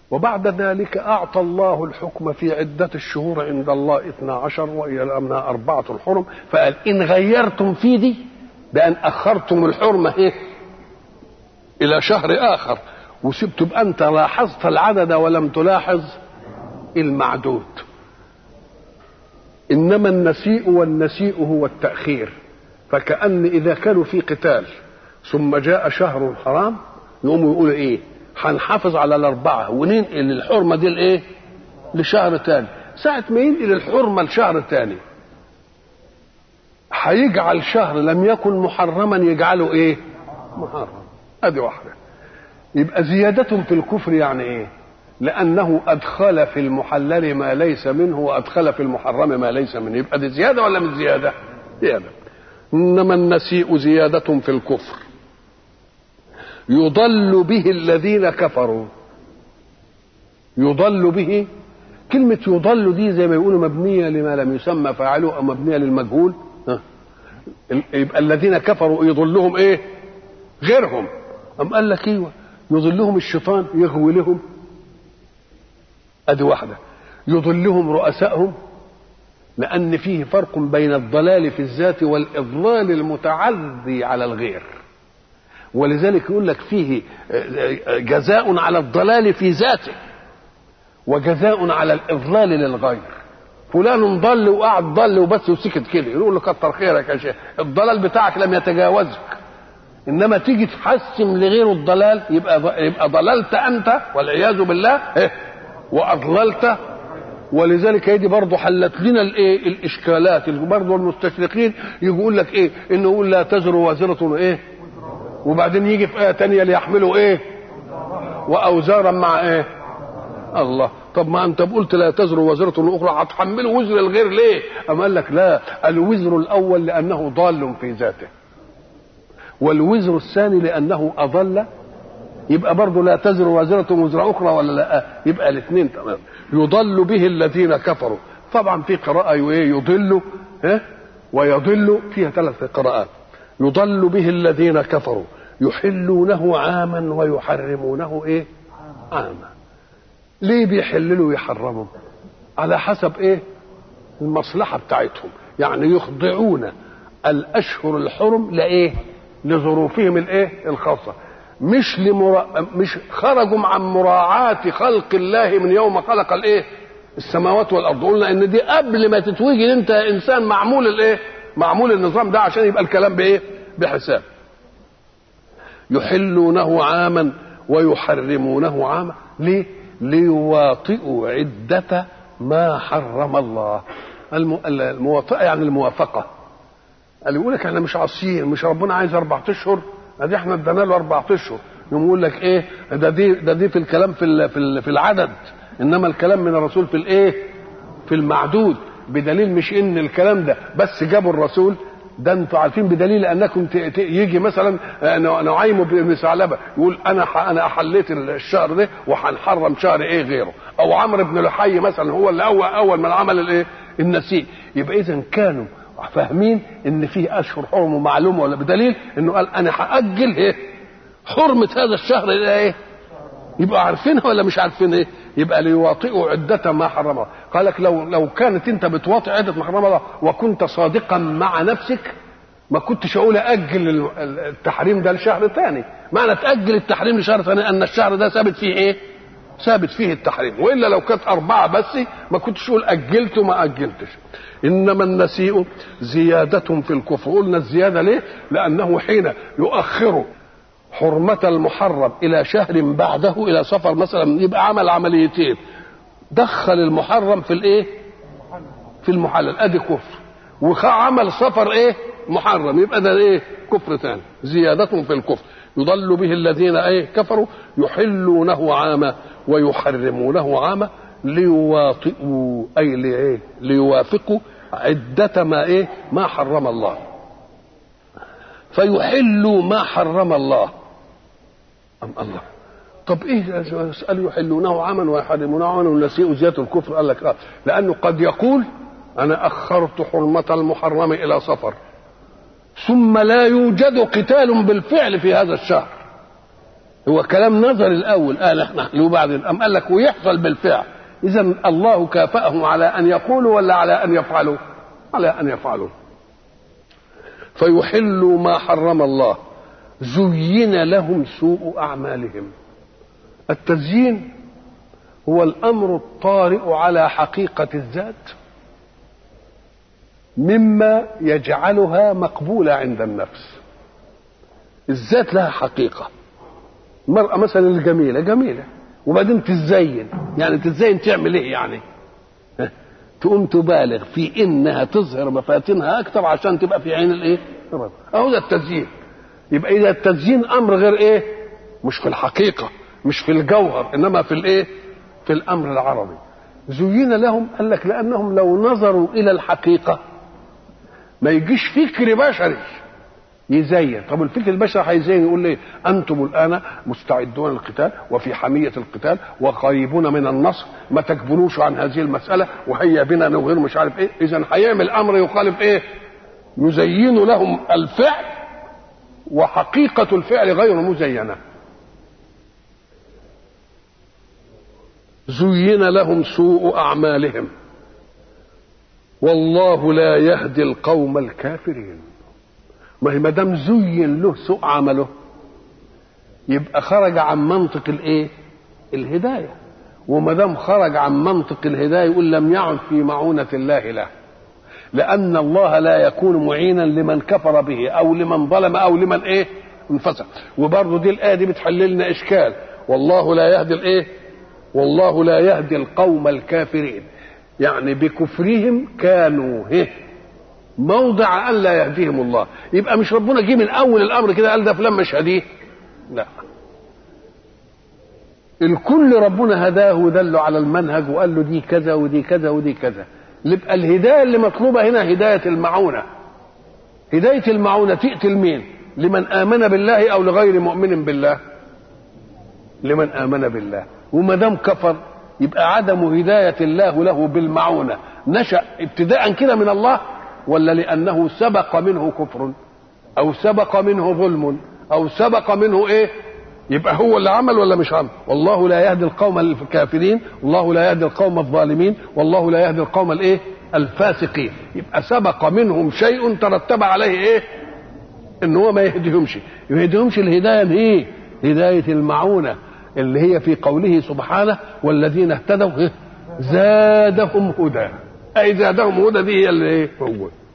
وبعد ذلك أعطى الله الحكم في عدة الشهور عند الله اثنا عشر وإلى الأمناء أربعة الحرم فقال إن غيرتم في دي بأن أخرتم الحرمة إيه إلى شهر آخر وسبتم أنت لاحظت العدد ولم تلاحظ المعدود إنما النسيء والنسيء هو التأخير فكأن إذا كانوا في قتال ثم جاء شهر حرام يقوموا يقولوا إيه هنحافظ على الأربعة وننقل الحرمة دي لإيه لشهر تاني ساعة ما ينقل الحرمة لشهر تاني هيجعل شهر لم يكن محرما يجعله ايه محرم ادي واحده يبقى زيادة في الكفر يعني ايه لانه ادخل في المحلل ما ليس منه وادخل في المحرم ما ليس منه يبقى دي زياده ولا مش زياده زياده انما النسيء زياده في الكفر يضل به الذين كفروا يضل به كلمة يضل دي زي ما يقولوا مبنية لما لم يسمى فاعله أو مبنية للمجهول ها. يبقى الذين كفروا يضلهم ايه غيرهم أم قال لك ايوه يضلهم الشيطان يغوي لهم ادي واحدة يضلهم رؤسائهم لأن فيه فرق بين الضلال في الذات والإضلال المتعدي على الغير ولذلك يقول لك فيه جزاء على الضلال في ذاته وجزاء على الإضلال للغير فلان ضل وقعد ضل وبس وسكت كده يقول له كتر خيرك يا شيخ الضلال بتاعك لم يتجاوزك انما تيجي تحسم لغيره الضلال يبقى يبقى ضللت انت والعياذ بالله إيه؟ واضللت ولذلك هي دي برضه حلت لنا الايه الاشكالات برضه المستشرقين يقول لك ايه انه يقول لا تزر وازره ايه وبعدين يجي في ايه تانية ليحملوا ايه واوزارا مع ايه الله طب ما انت قلت لا تزر وزرة اخرى هتحمله وزر الغير ليه؟ أم قال لك لا الوزر الاول لانه ضال في ذاته. والوزر الثاني لانه اضل يبقى برضه لا تزر وازرة وزر اخرى ولا لا؟ يبقى الاثنين تمام. يضل به الذين كفروا. طبعا في قراءة يضل ها ويضل فيها ثلاث قراءات. يضل به الذين كفروا يحلونه عاما ويحرمونه ايه؟ عاما. ليه بيحللوا ويحرموا على حسب ايه المصلحة بتاعتهم يعني يخضعون الأشهر الحرم لإيه لظروفهم الإيه الخاصة مش لمرا... مش خرجوا عن مراعاة خلق الله من يوم خلق الإيه السماوات والأرض قلنا إن دي قبل ما تتوجد أنت إنسان معمول الإيه معمول النظام ده عشان يبقى الكلام بإيه بحساب يحلونه عاما ويحرمونه عاما ليه ليواطئوا عدة ما حرم الله المواطئة يعني الموافقة اللي يقول لك احنا مش عاصيين مش ربنا عايز أربعة أشهر ادي احنا ادانا له أربعة أشهر يقوم يقول لك ايه ده دي ده دي في الكلام في في في العدد انما الكلام من الرسول في الايه في المعدود بدليل مش ان الكلام ده بس جابوا الرسول ده انتوا عارفين بدليل انكم يجي مثلا نعيم بن ثعلبه يقول انا انا احليت الشهر ده وهنحرم شهر ايه غيره او عمرو بن لحي مثلا هو اللي اول اول من عمل الايه النسيء يبقى اذا كانوا فاهمين ان فيه اشهر حرم ومعلومه ولا بدليل انه قال انا هاجل ايه حرمه هذا الشهر الى ايه يبقى عارفينها ولا مش عارفين ايه يبقى ليواطئوا عدة ما حرم الله قال لك لو لو كانت انت بتواطئ عدة ما حرم الله وكنت صادقا مع نفسك ما كنتش اقول اجل التحريم ده لشهر ثاني معنى تاجل التحريم لشهر ثاني ان الشهر ده ثابت فيه ايه ثابت فيه التحريم والا لو كانت اربعه بس ما كنتش اقول اجلت وما اجلتش انما النسيء زياده في الكفر قلنا الزياده ليه لانه حين يؤخر حرمة المحرم إلى شهر بعده إلى سفر مثلا يبقى عمل عمليتين دخل المحرم في الإيه؟ في المحلل أدي كفر وعمل سفر إيه؟ محرم يبقى ده إيه؟ كفر ثاني زيادة في الكفر يضل به الذين إيه؟ كفروا يحلونه عاما ويحرمونه عاما ليواطئوا أي لإيه؟ ليوافقوا عدة ما إيه؟ ما حرم الله فيحلوا ما حرم الله أم الله طب ايه اسال يحلونه عاما ويحرمونه عاما والنسيء زياده الكفر قال لك آه. لانه قد يقول انا اخرت حرمه المحرم الى سفر ثم لا يوجد قتال بالفعل في هذا الشهر هو كلام نظري الاول قال احنا وبعدين ام قال لك ويحصل بالفعل اذا الله كافأهم على ان يقولوا ولا على ان يفعلوا على ان يفعلوا فيحلوا ما حرم الله زين لهم سوء اعمالهم التزيين هو الامر الطارئ على حقيقه الذات مما يجعلها مقبوله عند النفس الذات لها حقيقه المرأة مثلا الجميلة جميلة وبعدين تتزين يعني تتزين تعمل ايه يعني تقوم تبالغ في انها تظهر مفاتنها اكثر عشان تبقى في عين الايه اهو ده التزيين يبقى اذا التزيين امر غير ايه مش في الحقيقة مش في الجوهر انما في الايه في الامر العربي زين لهم قال لك لانهم لو نظروا الى الحقيقة ما يجيش فكر بشري يزين طب الفكر البشري هيزين يقول ليه انتم الان مستعدون للقتال وفي حميه القتال وقريبون من النصر ما تكبروش عن هذه المساله وهيا بنا نغير مش عارف ايه اذا هيعمل امر يخالف ايه يزين لهم الفعل وحقيقه الفعل غير مزينه زين لهم سوء اعمالهم والله لا يهدي القوم الكافرين ما هي ما دام زين له سوء عمله يبقى خرج عن منطق الايه؟ الهدايه وما دام خرج عن منطق الهدايه يقول لم يعد في معونه الله له لان الله لا يكون معينا لمن كفر به او لمن ظلم او لمن ايه؟ انفسق وبرضه دي الايه دي بتحل لنا اشكال والله لا يهدي الايه؟ والله لا يهدي القوم الكافرين يعني بكفرهم كانوا هه موضع الا يهديهم الله يبقى مش ربنا جه من اول الامر كده قال ده فلان مش هديه لا الكل ربنا هداه ودله على المنهج وقال له دي كذا ودي كذا ودي كذا يبقى الهدايه اللي مطلوبه هنا هدايه المعونه هدايه المعونه تاتي لمين لمن امن بالله او لغير مؤمن بالله لمن امن بالله وما دام كفر يبقى عدم هدايه الله له بالمعونه نشا ابتداء كده من الله ولا لأنه سبق منه كفر أو سبق منه ظلم أو سبق منه إيه يبقى هو اللي عمل ولا مش عمل والله لا يهدي القوم الكافرين والله لا يهدي القوم الظالمين والله لا يهدي القوم الايه الفاسقين يبقى سبق منهم شيء ترتب عليه ايه ان هو ما يهديهمش ما يهديهمش الهدايه ايه هدايه المعونه اللي هي في قوله سبحانه والذين اهتدوا زادهم هدى اي زادهم هدى دي هي اللي ايه هو